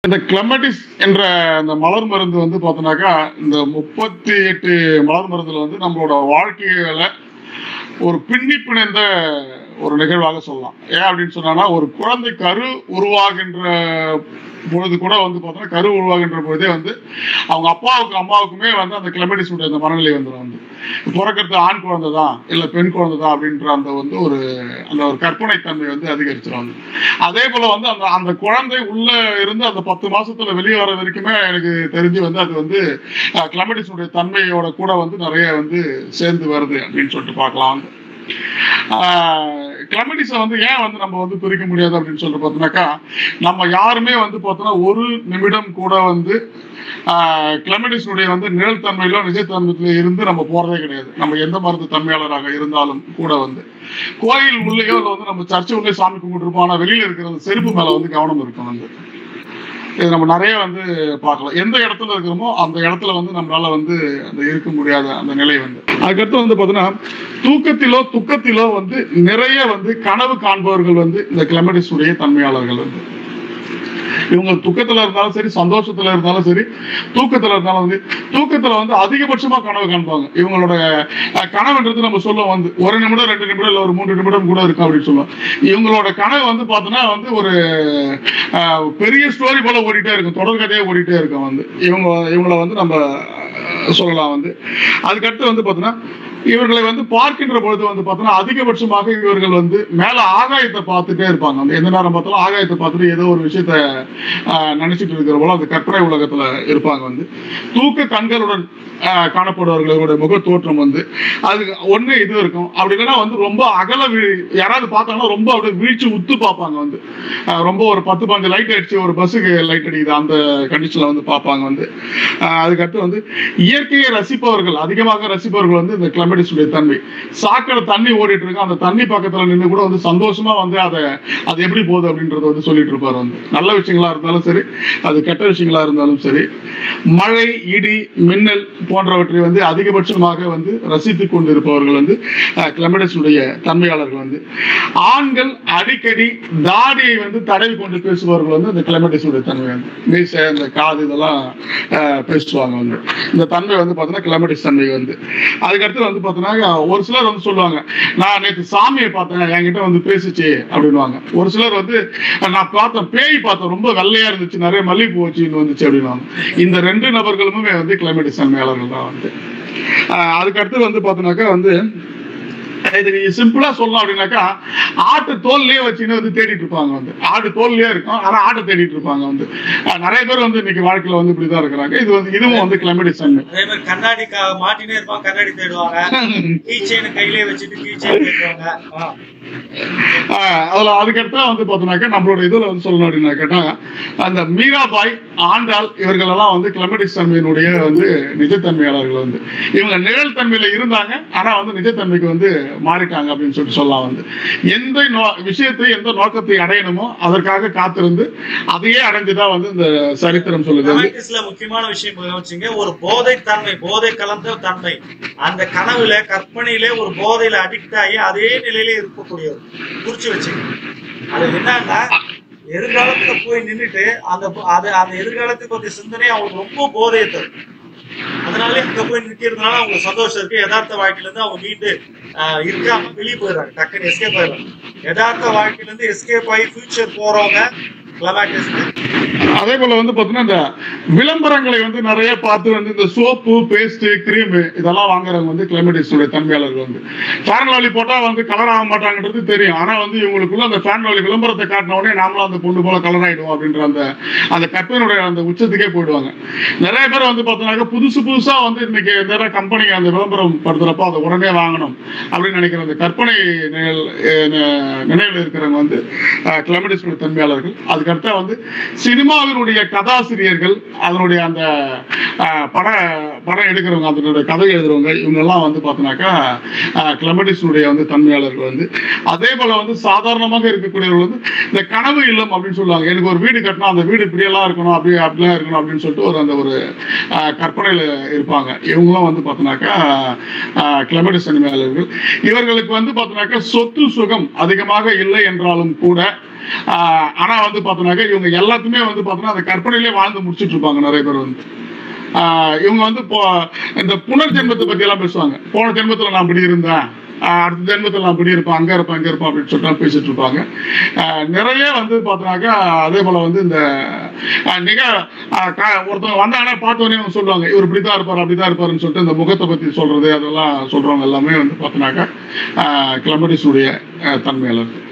இந்த கிளமட்டிஸ் என்ற அந்த மலர் மருந்து வந்து பார்த்தோன்னாக்கா இந்த முப்பத்தி எட்டு மலர் மருந்துல வந்து நம்மளோட வாழ்க்கையில ஒரு பின்னி பிணைந்த ஒரு நிகழ்வாக சொல்லலாம் ஏன் அப்படின்னு சொன்னா ஒரு குழந்தை கரு உருவாகின்ற பொழுது கூட வந்து பார்த்தோன்னா கரு உருவாகின்ற பொழுதே வந்து அவங்க அப்பாவுக்கு அம்மாவுக்குமே வந்து அந்த கிளமட்டிஸ் உடைய அந்த மனநிலை வந்துடும் வந்து பிறக்கிறது ஆண் குழந்தை தான் இல்லை பெண் குழந்தை தான் அப்படின்ற அந்த வந்து ஒரு அந்த ஒரு கற்பனை தன்மை வந்து அதிகரிச்சிடும் வந்து அதே போல வந்து அந்த அந்த குழந்தை உள்ள இருந்து அந்த பத்து மாசத்துல வெளியே வர வரைக்குமே எனக்கு தெரிஞ்சு வந்து அது வந்து கிளமட்டிஸ் உடைய தன்மையோட கூட வந்து நிறைய வந்து சேர்ந்து வருது அப்படின்னு சொல்லிட்டு பார்க்கலாம் வந்து கிளமட்டிஸை வந்து ஏன் வந்து நம்ம வந்து பிரிக்க முடியாது அப்படின்னு சொல்லிட்டு பார்த்தோம்னாக்கா நம்ம யாருமே வந்து பார்த்தோம்னா ஒரு நிமிடம் கூட வந்து கிளமட்டிஸுடைய வந்து நிழல் தன்மையிலோ நிஜத்தன்மையில இருந்து நம்ம போறதே கிடையாது நம்ம எந்த மருந்து தன்மையாளராக இருந்தாலும் கூட வந்து கோயில் உள்ளேயோ இல்லை வந்து நம்ம சர்ச்சை உள்ளே சாமி கும்பிட்டுருப்போம் ஆனால் வெளியில இருக்கிற அந்த செருப்பு மேல வந்து கவனம் இருக்கும் வந்து இது நம்ம நிறைய வந்து பார்க்கலாம் எந்த இடத்துல இருக்கிறோமோ அந்த இடத்துல வந்து நம்மளால வந்து அந்த இருக்க முடியாத அந்த நிலை வந்து அதுக்கடுத்து வந்து பார்த்தீங்கன்னா தூக்கத்திலோ துக்கத்திலோ வந்து நிறைய வந்து கனவு காண்பவர்கள் வந்து இந்த கிளமடிஸ் உடைய தன்மையாளர்கள் வந்து இவங்க துக்கத்துல இருந்தாலும் சரி சந்தோஷத்துல இருந்தாலும் சரி தூக்கத்துல இருந்தாலும் வந்து தூக்கத்துல வந்து அதிகபட்சமா கனவு காண்பாங்க இவங்களோட அஹ், கனவுன்றது நம்ம சொல்லுவோம் வந்து ஒரு நிமிடம் ரெண்டு நிமிடம் இல்ல ஒரு மூன்று நிமிடம் கூட இருக்கும் அப்படின்னு சொல்லுவோம் இவங்களோட கனவு வந்து பார்த்தோன்னா வந்து ஒரு அஹ், பெரிய ஸ்டோரி போல ஓடிட்டே இருக்கும் தொடர் கதையா ஓடிட்டே இருக்கும் வந்து இவங்க இவங்கள வந்து நம்ம அஹ், சொல்லலாம் வந்து அதுக்கடுத்து வந்து பார்த்தோன்னா இவர்களை வந்து பார்க்கின்ற பொழுது வந்து பார்த்தோன்னா அதிகபட்சமாக இவர்கள் வந்து மேல ஆகாயத்தை பார்த்துட்டே இருப்பாங்க அந்த எந்த நேரம் பார்த்தாலும் ஆகாயத்தை பார்த்துட்டு ஏதோ ஒரு விஷயத்த ஆஹ், நினைச்சிட்டு இருக்கிற போல அந்த கற்பனை உலகத்துல இருப்பாங்க வந்து தூக்க கண்களுடன் ஆஹ், காணப்படுபவர்களோட முக தோற்றம் வந்து அதுக்கு ஒண்ணு இது இருக்கும் அப்படி இல்லைன்னா வந்து ரொம்ப அகல வீ- யாராவது பார்த்தாங்கன்னா ரொம்ப அப்படியே வீழ்ச்சி உத்து பார்ப்பாங்க வந்து ஆஹ், ரொம்ப ஒரு பத்து பஞ்சு லைட் அடிச்சு ஒரு பஸ்ஸுக்கு லைட் அடிக்குது அந்த கண்டிஷன்ல வந்து பார்ப்பாங்க வந்து ஆஹ், அதுக்கடுத்து வந்து இயற்கையை ரசிப்பவர்கள் அதிகமாக ரசிப்பவர்கள் வந்து இந்த கிளமடிஸ் உடைய தன்மை சாக்கடை தண்ணி ஓடிட்டு இருக்கு அந்த தண்ணி பக்கத்துல நின்று கூட வந்து சந்தோஷமா வந்து அதை அது எப்படி போகுது அப்படின்றத வந்து சொல்லிட்டு இருப்பாரு வந்து நல்ல விஷயங்களா இருந்தாலும் சரி அது கெட்ட விஷயங்களா இருந்தாலும் சரி மழை இடி மின்னல் போன்றவற்றை வந்து அதிகபட்சமாக வந்து ரசித்துக் கொண்டிருப்பவர்கள் வந்து கிளமடிஸ் உடைய தன்மையாளர்கள் வந்து ஆண்கள் அடிக்கடி தாடியை வந்து தடவி கொண்டு பேசுபவர்கள் வந்து இந்த கிளமடிஸ் உடைய தன்மை வந்து மீசை இந்த காது இதெல்லாம் ஆஹ், பேசுவாங்க வந்து இந்த தன்மை வந்து பார்த்தீங்கன்னா கிளமடிஸ் தன்மை வந்து அதுக்கடுத்து வந்து பார்த்தீங்கன்னா ஒரு சிலர் வந்து சொல்லுவாங்க நான் நேற்று சாமியை பார்த்தேன் என்கிட்ட வந்து பேசுச்சு அப்படின்னுவாங்க ஒரு சிலர் வந்து நான் பார்த்தேன் பேய் பார்த்தேன் ரொம்ப வெள்ளையா இருந்துச்சு நிறைய மல்லிகைப்பூ வச்சுன்னு வந்துச்சு அப்படின்னுவாங்க இந்த ரெண்டு நபர்களுமே வந்து கிளைமேட்டிக் தன்மையாளர்கள் தான் வந்து ஆஹ் அதுக்கடுத்து வந்து பார்த்தோன்னாக்கா வந்து இது நீங்க சிம்பிளா சொல்லலாம் அப்படின்னாக்கா ஆட்டு தோல்லையே வச்சுன்னு வந்து தேடிட்டு இருப்பாங்க வந்து ஆடு தோல்லையே இருக்கும் ஆனா ஆட்டை தேடிட்டு இருப்பாங்க வந்து ஆஹ் நிறைய பேர் வந்து இன்னைக்கு வாழ்க்கையில வந்து இப்படிதான் இருக்கிறாங்க இது வந்து இதுவும் வந்து கிளைமேட்டிக் தன்மை அதே மாதிரி கண்ணாடி க- மாட்டினே இருப்பாங்க கண்ணாடி தேடுவாங்க கீ செயின் கையிலே வச்சுட்டு கீ செயின் தேடுவாங்க ஆ. ஆஹ் அதுல அதுக்கடுத்தா வந்து பார்த்தோம்னாக்கா நம்மளோட இதுல வந்து சொல்லணும் அப்படின்னா கேட்டா அந்த மீராபாய் ஆண்டாள் இவர்கள் எல்லாம் வந்து கிளமேட்டிக் தன்மையினுடைய வந்து நிஜத்தன்மையாளர்கள் வந்து இவங்க நிழல் தன்மையில இருந்தாங்க ஆனா வந்து நிஜத்தன்மைக்கு வந்து மாறிட்டாங்க அப்படின்னு சொல்லிட்டு சொல்லலாம் வந்து எந்த நோ- விஷயத்தை எந்த நோக்கத்தை அடையணுமோ அதற்காக காத்திருந்து அதையே அடைஞ்சுதான் வந்து இந்த சரித்திரம் சொல்லுது வந்து ரொமான்டிக்ஸ்ல முக்கியமான விஷயம் கவனிச்சீங்க ஒரு போதை தன்மை போதை கலந்த தன்மை அந்த கனவுல கற்பனையிலே ஒரு போதையில அடிக்ட் ஆகி அதே நிலையில இருக்கக்கூடியவர் குறிச்சு வச்சுங்க அது என்னன்னா எதிர்காலத்துல போய் நின்னுட்டு அந்த போ- அது அந்த எதிர்காலத்துக்கு பத்தி சிந்தனை அவங்களுக்கு ரொம்ப போதையை தரும் அதனால இங்க போய் நிக்கிறதுனால அவங்களுக்கு சந்தோஷம் இருக்கு யதார்த்த வாழ்க்கையில இருந்து அவங்க மீண்டு ஆஹ், இருக்காம வெளியே போயிடுறாங்க டக்குன்னு எஸ்கேப் ஆயிடுறாங்க யதார்த்த வாழ்க்கையில இருந்து எஸ்கேப் ஆகி ஃபியூச்சர் போறவங்க கிளமேட்டிஸ்க்கு அதே போல வந்து பாத்தீங்கன்னா இந்த விளம்பரங்களை வந்து நிறைய பார்த்து வந்து இந்த சோப்பு பேஸ்ட் கிரீம் இதெல்லாம் வாங்குறவங்க வந்து கிளைமேட்டிக்ஸ் உடைய தன்மையாளர்கள் வந்து ஃபேன் லாலி போட்டா வந்து கலர் ஆக மாட்டாங்கன்றது தெரியும் ஆனா வந்து இவங்களுக்குள்ள அந்த ஃபேன் லாலி விளம்பரத்தை காட்டின உடனே நாமளும் அந்த பொண்ணு போல கலர் ஆயிடுவோம் அப்படின்ற அந்த அந்த கற்பனுடைய அந்த உச்சத்துக்கே போயிடுவாங்க நிறைய பேர் வந்து பார்த்தோம்னாக்க புதுசு புதுசா வந்து இன்னைக்கு நிறைய கம்பெனி அந்த விளம்பரம் படுத்துறப்போ அதை உடனே வாங்கணும் அப்படின்னு நினைக்கிற அந்த கற்பனை நிழல், அஹ், ந- நினைவில் இருக்கிறவங்க வந்து கிளைமேட்டிக்ஸ் உடைய தன்மையாளர்கள் அதுக்கடுத்தா வந்து சினிமாவினுடைய கதாசிரியர்கள் அதனுடைய அந்த அஹ், பட படம் எடுக்கிறவங்க அதனுடைய கதை எழுதுறவங்க இவங்க எல்லாம் வந்து பார்த்தோன்னாக்கா கிளமடிஸுடைய வந்து தன்மையாளர்கள் வந்து அதே போல வந்து சாதாரணமாக இருக்கக்கூடியவர்கள் வந்து இந்த கனவு இல்லம் அப்படின்னு சொல்லுவாங்க எனக்கு ஒரு வீடு கட்டணும் அந்த வீடு இப்படியெல்லாம் இருக்கணும் அப்படி அப்படிலாம் இருக்கணும் அப்படின்னு சொல்லிட்டு ஒரு அந்த ஒரு அஹ், கற்பனையில இருப்பாங்க இவங்களும் வந்து பார்த்தோன்னாக்கா கிளமடிஸ் தன்மையாளர்கள் இவர்களுக்கு வந்து பார்த்தோன்னாக்கா சொத்து சுகம் அதிகமாக இல்லை என்றாலும் கூட ஆஹ் ஆனா வந்து பார்த்தோன்னாக்கா இவங்க எல்லாத்துமே வந்து பார்த்தோன்னா அந்த கற்பனையிலே வாழ்ந்து முடிச்சிட்டு இருப்பாங்க நிறைய பேர் வந்து ஆஹ் இவங்க வந்து இப்போ இந்த புனர்ஜென்மத்தை பத்தி எல்லாம் பேசுவாங்க போன ஜென்மத்துல நான் இப்படி இருந்தேன் ஆஹ் அடுத்த ஜென்மத்தில் நான் இப்படி இருப்பேன் அங்க இருப்பேன் அங்க இருப்பேன் அப்படின்னு சொல்லிட்டு பேசிட்டு இருப்பாங்க ஆஹ் நிறைய வந்து பார்த்தோன்னாக்கா அதே போல வந்து இந்த ஆஹ் நிக ஆஹ் க- ஒருத்தவங்க வந்தாங்கன்னா பார்த்தோன்னே அவங்க சொல்லுவாங்க இவர் இப்படிதான் இருப்பார் அப்படிதான் இருப்பாருன்னு சொல்லிட்டு இந்த முகத்தை பத்தி சொல்றது அதெல்லாம் சொல்றவங்க எல்லாமே வந்து பார்த்தோன்னாக்கா கிளம்படிஸுடைய தன்மையில இருக்கு